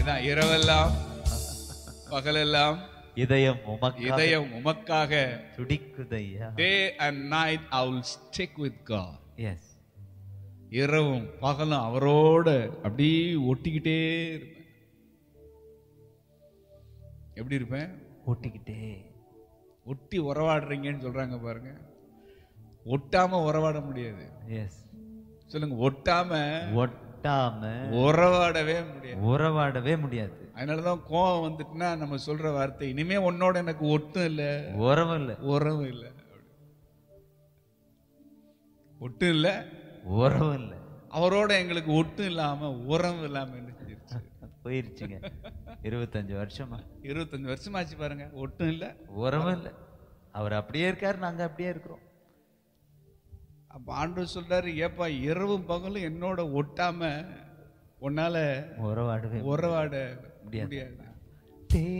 இதான் இரவெல்லாம் பகலெல்லாம் இதயம் உமக்காக இதயம் உமக்காக துடிக்குதையா day and night I will stick with God yes இரவும் பகலும் அவரோட அப்படியே ஒட்டிக்கிட்டே இருப்பேன் எப்படி இருப்பேன் ஓட்டிக்கிட்டே ஒட்டி உறவாடுறீங்கன்னு சொல்றாங்க பாருங்க ஒட்டாம உறவாட முடியாது எஸ் சொல்லுங்க ஒட்டாம ஒட்டாம உறவாடவே முடியாது உறவாடவே முடியாது அதனாலதான் கோவம் வந்துட்டுனா நம்ம சொல்ற வார்த்தை இனிமே உன்னோட எனக்கு ஒட்டும் இல்ல உறவு இல்ல உறவும் இல்ல ஒட்டும் இல்ல உறவு இல்ல அவரோட எங்களுக்கு ஒட்டும் இல்லாம உறவும் இல்லாம இருந்துச்சு போயிருச்சுங்க இருபத்தஞ்சு வருஷமா இருபத்தஞ்சு வருஷமாச்சு பாருங்க ஒட்டும் இல்ல உறவு இல்ல அவர் அப்படியே இருக்காரு நாங்க அப்படியே இருக்கிறோம் அப்ப ஆண்டவர் சொல்றாரு ஏப்பா இரவும் பகலும் என்னோட ஒட்டாம உன்னால உறவாடவே உறவாட முடியாது. முடியாது தே